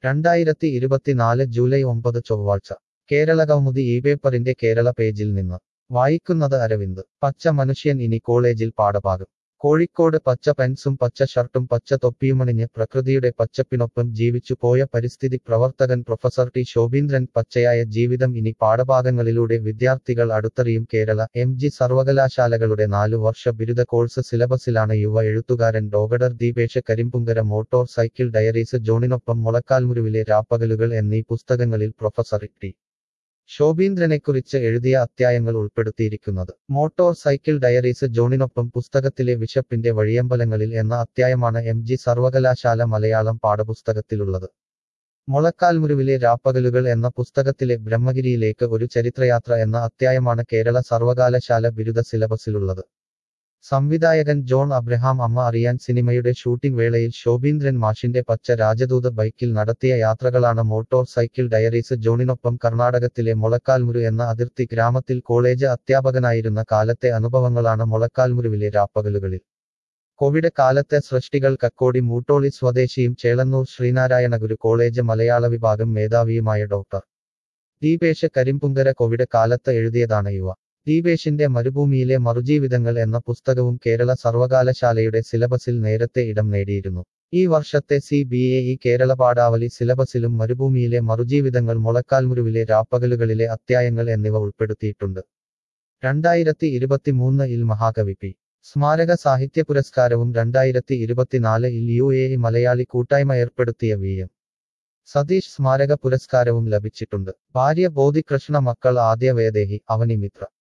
രണ്ടായിരത്തി ഇരുപത്തിനാല് ജൂലൈ ഒമ്പത് ചൊവ്വാഴ്ച കേരള കൗമുദി ഈ പേപ്പറിന്റെ കേരള പേജിൽ നിന്ന് വായിക്കുന്നത് അരവിന്ദ് പച്ച മനുഷ്യൻ ഇനി കോളേജിൽ പാഠഭാഗം കോഴിക്കോട് പച്ച പെൻസും പച്ച ഷർട്ടും പച്ച തൊപ്പിയുമണിഞ്ഞ് പ്രകൃതിയുടെ പച്ചപ്പിനൊപ്പം ജീവിച്ചു പോയ പരിസ്ഥിതി പ്രവർത്തകൻ പ്രൊഫസർ ടി ശോഭീന്ദ്രൻ പച്ചയായ ജീവിതം ഇനി പാഠഭാഗങ്ങളിലൂടെ വിദ്യാർത്ഥികൾ അടുത്തറിയും കേരള എം ജി സർവകലാശാലകളുടെ നാലു വർഷ ബിരുദ കോഴ്സ് സിലബസിലാണ് യുവ എഴുത്തുകാരൻ doctor Deepesh Karimpunkara motorcycle diaries ജോണിനൊപ്പം മുളക്കാൽമുരുവിലെ രാപ്പകലുകൾ എന്നീ പുസ്തകങ്ങളിൽ പ്രൊഫസർ ടി ശോഭീന്ദ്രനെക്കുറിച്ച് എഴുതിയ അധ്യായങ്ങൾ ഉൾപ്പെടുത്തിയിരിക്കുന്നത് മോട്ടോർ സൈക്കിൾ ഡയറീസ് ജോണിനൊപ്പം പുസ്തകത്തിലെ വിശപ്പിന്റെ വഴിയമ്പലങ്ങളിൽ എന്ന അധ്യായമാണ് എം ജി സർവകലാശാല മലയാളം പാഠപുസ്തകത്തിലുള്ളത് മുളക്കാൽമുരുവിലെ രാപ്പകലുകൾ എന്ന പുസ്തകത്തിലെ ബ്രഹ്മഗിരിയിലേക്ക് ഒരു ചരിത്രയാത്ര എന്ന അധ്യായമാണ് കേരള സർവകലാശാല ബിരുദ സിലബസിലുള്ളത് സംവിധായകൻ ജോൺ അബ്രഹാം അമ്മ അറിയാൻ സിനിമയുടെ ഷൂട്ടിംഗ് വേളയിൽ ശോഭീന്ദ്രൻ മാഷിന്റെ പച്ച രാജദൂത ബൈക്കിൽ നടത്തിയ യാത്രകളാണ് മോട്ടോർ സൈക്കിൾ ഡയറീസ് ജോണിനൊപ്പം കർണാടകത്തിലെ മുളക്കാൽമുരു എന്ന അതിർത്തി ഗ്രാമത്തിൽ കോളേജ് അധ്യാപകനായിരുന്ന കാലത്തെ അനുഭവങ്ങളാണ് മുളക്കാൽമുരുവിലെ രാപ്പകലുകളിൽ കോവിഡ് കാലത്തെ സൃഷ്ടികൾ കക്കോടി മൂട്ടോളി സ്വദേശിയും ചേളന്നൂർ ശ്രീനാരായണഗുരു കോളേജ് മലയാള വിഭാഗം മേധാവിയുമായ ഡോക്ടർ ദീപേഷ് കരിമ്പുങ്കര കോവിഡ് കാലത്ത് എഴുതിയതാണ് യുവ ദീപേഷിന്റെ മരുഭൂമിയിലെ മറുജീവിതങ്ങൾ എന്ന പുസ്തകവും കേരള സർവകലാശാലയുടെ സിലബസിൽ നേരത്തെ ഇടം നേടിയിരുന്നു ഈ വർഷത്തെ C B A E Kerala പാഠാവലി സിലബസിലും മരുഭൂമിയിലെ മറുജീവിതങ്ങൾ മുളക്കാൽമുരുവിലെ രാപ്പകലുകളിലെ അധ്യായങ്ങൾ എന്നിവ ഉൾപ്പെടുത്തിയിട്ടുണ്ട് രണ്ടായിരത്തി ഇരുപത്തിമൂന്ന് ഇൽ മഹാകവി പി സ്മാരക സാഹിത്യ പുരസ്കാരവും രണ്ടായിരത്തി ഇരുപത്തിനാല് ഇൽ യു എ ഇ മലയാളി കൂട്ടായ്മ ഏർപ്പെടുത്തിയ വി എം സതീഷ് സ്മാരക പുരസ്കാരവും ലഭിച്ചിട്ടുണ്ട് ഭാര്യ ബോധികൃഷ്ണ മക്കൾ ആദ്യ വേദേഹി അവനി മിത്ര